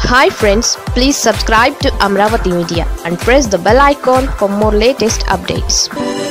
hi friends please subscribe to Amaravati media and press the bell icon for more latest updates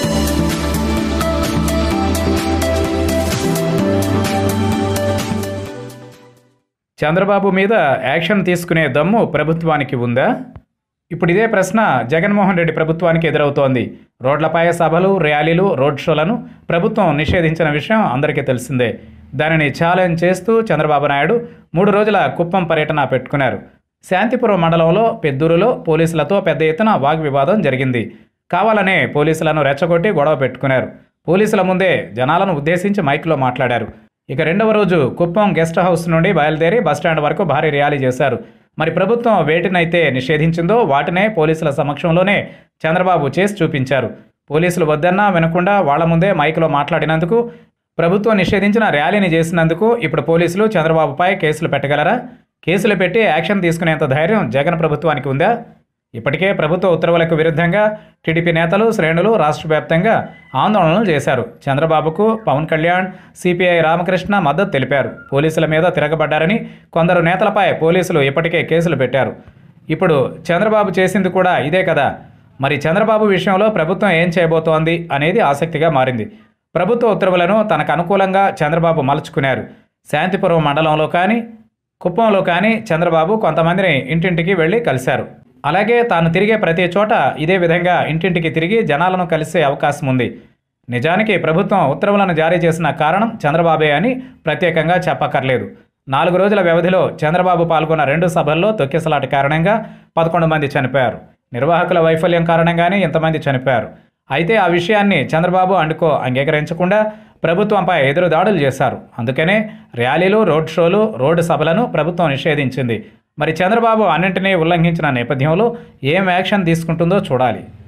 Chandrababu మీద action తీసుకునే దమ్ము ప్రభుత్వానికి ఉందా ఇప్పుడు ఇదే ప్రశ్న జగన్మోహన్ రెడ్డి ప్రభుత్వానికి ఎదురవుతోంది రోడ్లపై సభలు ర్యాలీలు రోడ్ షోలను ప్రభుత్వం నిషేధించిన విషయం అందరికీ తెలిసిందే దానిని ఛాలెంజ్ చేస్తూ చంద్రబాబు నాయుడు మూడు రోజుల కుప్పం పర్యటన పెట్టుకున్నారు శాంతిపురం మండలంలో పెద్దూరులో పోలీసులతో పెద్ద ఎత్తున వాగ్వివాదం జరిగింది కావాలనే పోలీసులను రెచ్చగొట్టి గొడవ పెట్టుకున్నారు పోలీసుల ముందే జనాలను ఉద్దేశించి మైక్లో మాట్లాడారు ఇక రెండవ రోజు కుప్పం గెస్ట్ హౌస్ నుండి బయలుదేరి బస్టాండ్ వరకు భారీ ర్యాలీ చేశారు మరి ప్రభుత్వం వేటినైతే నిషేధించిందో వాటినే పోలీసుల సమక్షంలోనే చంద్రబాబు చేసి చూపించారు పోలీసులు వద్దన్నా వినకుండా వాళ్ల ముందే మైక్లో మాట్లాడినందుకు ప్రభుత్వం నిషేధించిన ర్యాలీని చేసినందుకు ఇప్పుడు పోలీసులు చంద్రబాబుపై కేసులు పెట్టగలరా కేసులు పెట్టి యాక్షన్ తీసుకునేంత ధైర్యం జగన్ ప్రభుత్వానికి ఉందా ఇప్పటికే ప్రభుత్వ ఉత్తర్వులకు విరుద్ధంగా టీడీపీ నేతలు శ్రేణులు రాష్ట్ర వ్యాప్తంగా ఆందోళనలు చేశారు చంద్రబాబుకు పవన్ కళ్యాణ్ సిపిఐ రామకృష్ణ మద్దతు తెలిపారు పోలీసుల మీద తిరగబడ్డారని కొందరు నేతలపై పోలీసులు ఇప్పటికే కేసులు పెట్టారు ఇప్పుడు చంద్రబాబు చేసింది కూడా ఇదే కదా మరి చంద్రబాబు విషయంలో ప్రభుత్వం ఏం చేయబోతోంది అనేది ఆసక్తిగా మారింది ప్రభుత్వ ఉత్తర్వులను తనకు అనుకూలంగా చంద్రబాబు మలుచుకున్నారు శాంతిపురం మండలంలో కానీ కుప్పంలో కానీ చంద్రబాబు కొంతమందిని ఇంటింటికి వెళ్ళి కలిశారు అలాగే తాను తిరిగే ప్రతి చోట ఇదే విధంగా ఇంటింటికి తిరిగి జనాలను కలిసే అవకాశం ఉంది నిజానికి ప్రభుత్వం ఉత్తర్వులను జారీ చేసిన కారణం చంద్రబాబే అని ప్రత్యేకంగా చెప్పక్కర్లేదు నాలుగు రోజుల వ్యవధిలో చంద్రబాబు పాల్గొన్న రెండు సభల్లో తొక్కిసలాట కారణంగా పదకొండు మంది చనిపోయారు నిర్వాహకుల వైఫల్యం కారణంగానే ఇంతమంది చనిపోయారు అయితే ఆ విషయాన్ని చంద్రబాబు అండుకో అంగీకరించకుండా ప్రభుత్వంపై ఎదురు దాడులు చేశారు అందుకనే ర్యాలీలు రోడ్ షోలు రోడ్డు సభలను ప్రభుత్వం నిషేధించింది మరి చంద్రబాబు అన్నింటినీ ఉల్లంఘించిన నేపథ్యంలో ఏం యాక్షన్ తీసుకుంటుందో చూడాలి